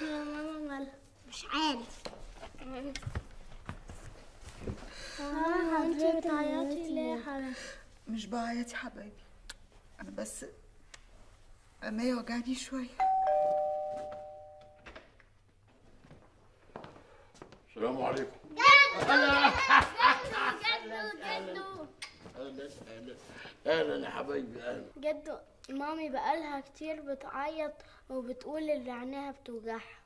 يا ماما مالها مش عارف ماما انت بتعيطي ليه يا حبيبتي مش بعيط يا حبايبي انا بس عينيا وجعني شويه السلام عليكم جدو جدو اهلا اهلا اهلا يا حبايبي اهلا جدو مامي بقالها كتير بتعيط وبتقول اللي عينيها بتوجعها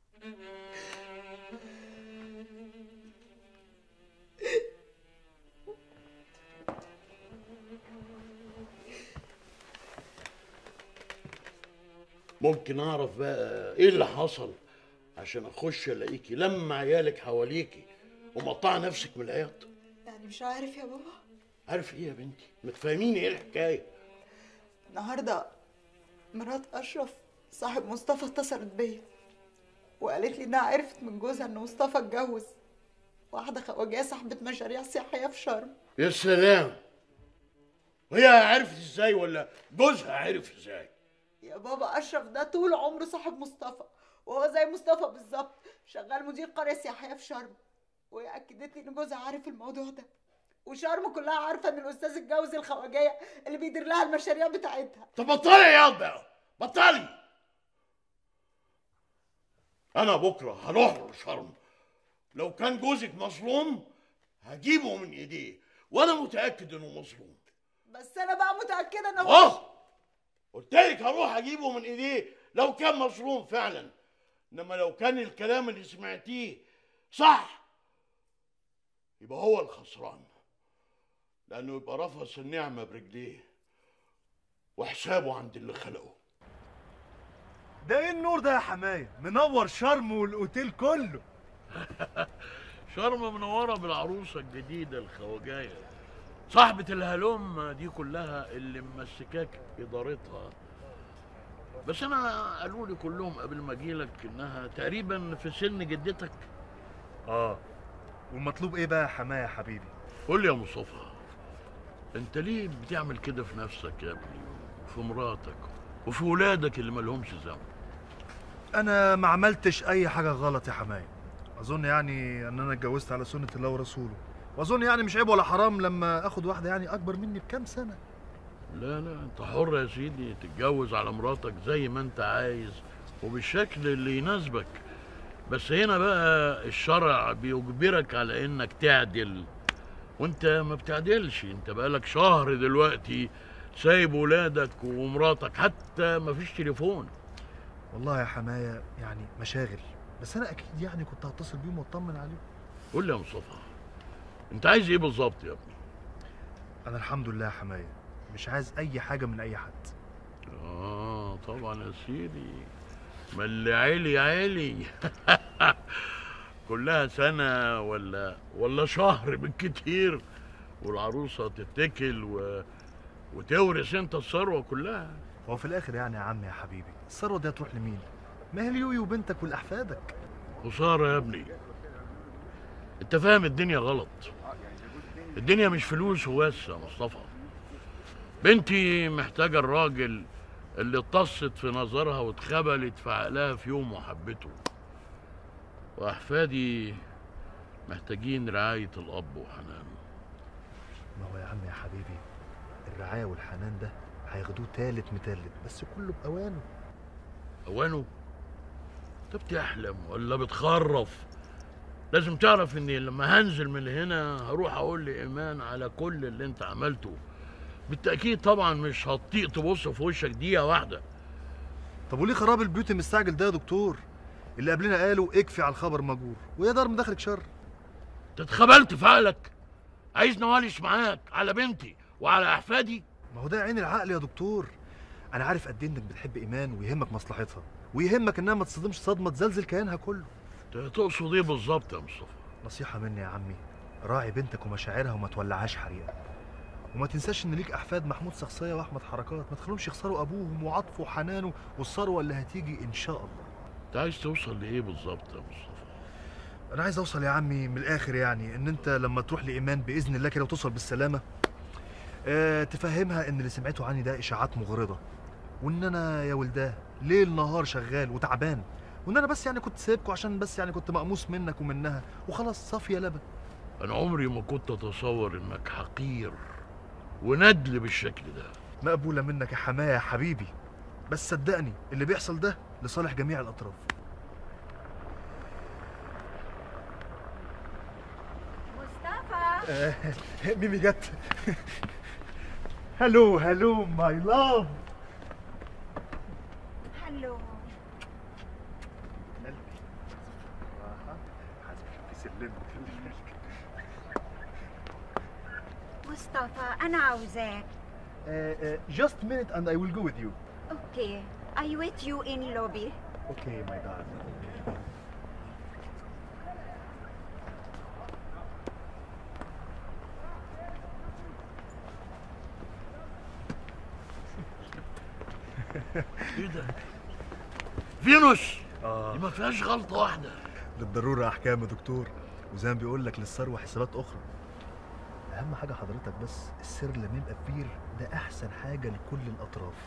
ممكن اعرف بقى ايه اللي حصل عشان اخش الاقيكي لما عيالك حواليكي ومقطعه نفسك من العياط يعني مش عارف يا بابا عارف ايه يا بنتي ما تفهميني ايه الحكايه النهارده مرات اشرف صاحب مصطفى اتصلت بيا وقالت لي انها عرفت من جوزها ان مصطفى اتجوز واحده خواجيه صاحبه مشاريع سياحيه في شرم يا سلام وهي عرفت ازاي ولا جوزها عرف ازاي يا بابا اشرف ده طول عمره صاحب مصطفى وهو زي مصطفى بالظبط شغال مدير قريه سياحيه في شرم وهي اكدت لي ان جوزها عارف الموضوع ده وشرم كلها عارفه ان الاستاذ اتجوز الخواجيه اللي بيدير لها المشاريع بتاعتها طب بطلي عياط بقى بطلي انا بكره هروح له شرم لو كان جوزك مظلوم هجيبه من ايديه وانا متاكد انه مظلوم بس انا بقى متاكده ان هو اه قلت لك هروح اجيبه من ايديه لو كان مظلوم فعلا انما لو كان الكلام اللي سمعتيه صح يبقى هو الخسران لانه يبقى رفض النعمه برجليه وحسابه عند اللي خلقه ده ايه النور ده يا حمايه منور شرم والاوتيل كله شرم منوره بالعروسه الجديده الخواجايه صاحبة الهلوم دي كلها اللي ممسكاك ادارتها بس انا قالوا لي كلهم قبل ما اجيلك انها تقريبا في سن جدتك اه ومطلوب ايه بقى يا حمايه يا حبيبي قول لي يا مصطفى انت ليه بتعمل كده في نفسك يا ابني وفي مراتك وفي ولادك اللي مالهمش ذنب انا ما عملتش اي حاجه غلط يا حمايه اظن يعني ان انا اتجوزت على سنه الله ورسوله واظن يعني مش عيب ولا حرام لما اخد واحده يعني اكبر مني بكام سنه لا لا انت حر يا سيدي تتجوز على مراتك زي ما انت عايز وبالشكل اللي يناسبك بس هنا بقى الشرع بيجبرك على انك تعدل وانت ما بتعدلش انت بقالك شهر دلوقتي سايب ولادك ومراتك حتى ما فيش تليفون والله يا حمايه يعني مشاغل بس انا اكيد يعني كنت هتصل بيهم واطمن عليهم قول لي يا مصطفى انت عايز ايه بالظبط يا ابني انا الحمد لله يا حمايه مش عايز اي حاجه من اي حد اه طبعا يا سيدي ما اللي عالي عالي كلها سنة ولا ولا شهر بالكتير والعروسة تتكل و... وتورث انت الثروة كلها هو في الاخر يعني يا عم يا حبيبي الثروه دي هتروح لمين ما هي اليوي وبنتك ولاحفادك خسارة يا ابني انت فاهم الدنيا غلط الدنيا مش فلوس وبس يا مصطفى بنتي محتاجة الراجل اللي اتصت في نظرها واتخبلت في عقلها في يوم وحبته وأحفادي محتاجين رعاية الأب وحنانه ما هو يا عم يا حبيبي الرعايه والحنان ده هياخدوه تالت متلت بس كله باوانه أوانه أنت بتحلم ولا بتخرف لازم تعرف إني لما هنزل من هنا هروح أقول لإيمان على كل اللي أنت عملته بالتأكيد طبعا مش هتطيق تبص في وشك دقيقة واحدة طب وليه خراب البيوت المستعجل ده يا دكتور اللي قبلنا قالوا اكفي على الخبر مجور ويا دار مداخلك شر أنت اتخبلت في عقلك عايز نوالش معاك على بنتي وعلى أحفادي ما هو ده عين العقل يا دكتور انا عارف قد ايه انك بتحب ايمان ويهمك مصلحتها ويهمك انها ما تصدمش صدمه تزلزل كيانها كله أنت تقصد إيه بالظبط يا مصطفى؟ نصيحه مني يا عمي راعي بنتك ومشاعرها وما تولعهاش حريقه وما تنساش ان ليك احفاد محمود شخصيه واحمد حركات ما تخليهمش يخسروا ابوهم وعطفه وحنانه والثروه اللي هتيجي ان شاء الله أنت عايز توصل لإيه بالظبط يا مصطفى؟ انا عايز اوصل يا عمي من الاخر يعني ان انت لما تروح لايمان باذن الله كده وتوصل بالسلامه أه تفهمها ان اللي سمعته عني ده اشاعات مغرضه وان انا يا ولداه ليل نهار شغال وتعبان وان انا بس يعني كنت سايبكوا عشان بس يعني كنت مقموص منك ومنها وخلاص صافيه لبن انا عمري ما كنت اتصور انك حقير وندل بالشكل ده مقبوله منك يا حمايه يا حبيبي بس صدقني اللي بيحصل ده لصالح جميع الاطراف مصطفى آه، ميمي جت هلو هلو ماي لاف هلو مصطفى أنا عاوزاك just minute and I will go with you أوكي I wait you in lobby okay my darling ايه ده فينوس اه دي ما فيهاش غلطه واحده للضروره احكام يا دكتور وزي ما بيقول لك للثروه حسابات اخرى اهم حاجه حضرتك بس السر لما يبقى كبير ده احسن حاجه لكل الاطراف